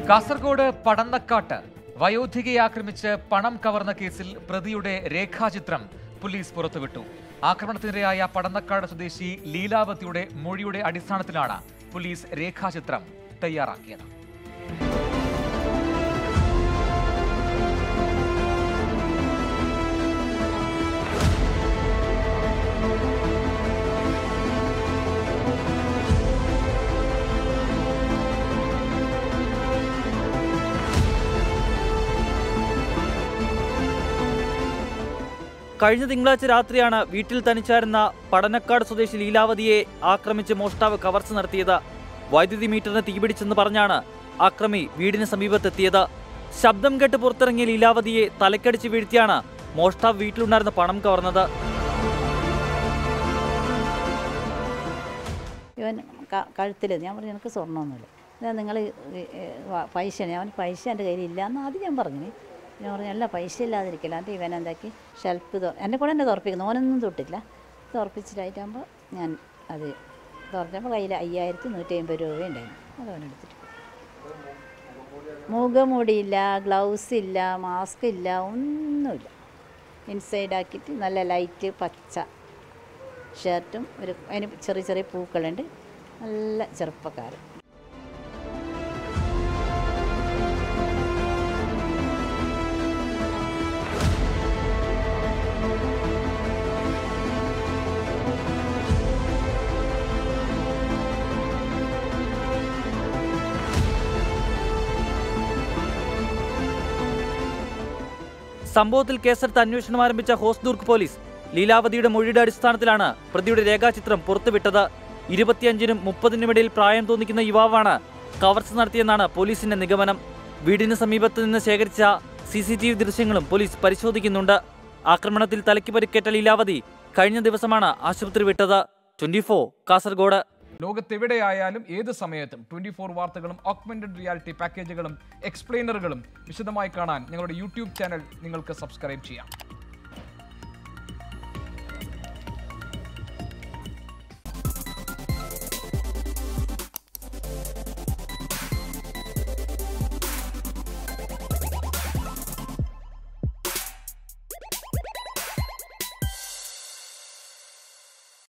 കാസർഗോഡ് പടന്നക്കാട്ട് വയോധികയെ ആക്രമിച്ച് പണം കവർന്ന കേസിൽ പ്രതിയുടെ രേഖാചിത്രം പോലീസ് പുറത്തുവിട്ടു ആക്രമണത്തിനിരയായ പടന്നക്കാട് സ്വദേശി ലീലാവതിയുടെ മൊഴിയുടെ അടിസ്ഥാനത്തിലാണ് പോലീസ് രേഖാചിത്രം തയ്യാറാക്കിയത് കഴിഞ്ഞ തിങ്കളാഴ്ച രാത്രിയാണ് വീട്ടിൽ തനിച്ചായിരുന്ന പടനക്കാട് സ്വദേശി ലീലാവതിയെ ആക്രമിച്ച് മോഷ്ടാവ് കവർച്ച നടത്തിയത് വൈദ്യുതി മീറ്ററിന് തീപിടിച്ചെന്ന് പറഞ്ഞാണ് ആക്രമി വീടിന് സമീപത്തെത്തിയത് ശബ്ദം കേട്ട് പുറത്തിറങ്ങിയ ലീലാവതിയെ തലക്കടിച്ച് വീഴ്ത്തിയാണ് മോഷ്ടാവ് വീട്ടിലുണ്ടായിരുന്ന പണം കവർന്നത് ഇവൻ കഴുത്തിൽ ഞാൻ പറഞ്ഞു എനിക്ക് സ്വർണ്ണമൊന്നുമില്ല ഞാൻ നിങ്ങൾ പൈസ ഞാൻ പൈസ എൻ്റെ കയ്യിൽ ഇല്ല എന്ന് ആദ്യം ഞാൻ പറഞ്ഞു ഞാൻ പറഞ്ഞു അല്ല പൈസ ഇല്ലാതിരിക്കില്ല എന്നിട്ട് ഇവൻ എന്താക്കി ഷെൽഫ് തുറ എന്നെ കൂടെ എന്നെ തുറപ്പിക്കുന്നു ഓനൊന്നും തൊട്ടില്ല തുറപ്പിച്ചിട്ടായിട്ടാകുമ്പോൾ ഞാൻ അത് തുറച്ചപ്പോൾ കയ്യിൽ അയ്യായിരത്തി നൂറ്റി അമ്പത് രൂപ ഉണ്ടായിരുന്നു അത് അവനെടുത്തിട്ട് മുഖമുടിയില്ല ഗ്ലൗസ് ഇല്ല മാസ്ക് ഇല്ല ഒന്നുമില്ല ഇൻസൈഡ് ആക്കിയിട്ട് നല്ല ലൈറ്റ് പച്ച ഷർട്ടും ഒരു അതിന് ചെറിയ ചെറിയ പൂക്കളുണ്ട് നല്ല ചെറുപ്പക്കാരൻ സംഭവത്തിൽ കേസെടുത്ത് അന്വേഷണം ആരംഭിച്ച ഹോസ്ദുർഗ് പോലീസ് ലീലാവതിയുടെ മൊഴിയുടെ അടിസ്ഥാനത്തിലാണ് പ്രതിയുടെ രേഖാചിത്രം പുറത്തുവിട്ടത് ഇരുപത്തിയഞ്ചിനും മുപ്പതിനും ഇടയിൽ പ്രായം തോന്നിക്കുന്ന യുവാവാണ് കവർച്ച നടത്തിയെന്നാണ് പോലീസിന്റെ നിഗമനം വീടിന് സമീപത്ത് നിന്ന് ശേഖരിച്ച സി സി ടി വി ദൃശ്യങ്ങളും പോലീസ് പരിശോധിക്കുന്നുണ്ട് ആക്രമണത്തിൽ തലയ്ക്ക് പരിക്കേറ്റ ലീലാവതി കഴിഞ്ഞ ദിവസമാണ് ആശുപത്രി വിട്ടത് ട്വന്റി കാസർഗോഡ് ലോകത്തെവിടെയായാലും ഏത് സമയത്തും ട്വന്റി ഫോർ വാർത്തകളും ഓഗ്മെന്റഡ് റിയാലിറ്റി പാക്കേജുകളും എക്സ്പ്ലെയിനറുകളും വിശദമായി കാണാൻ ഞങ്ങളുടെ യൂട്യൂബ് ചാനൽ നിങ്ങൾക്ക് സബ്സ്ക്രൈബ് ചെയ്യാം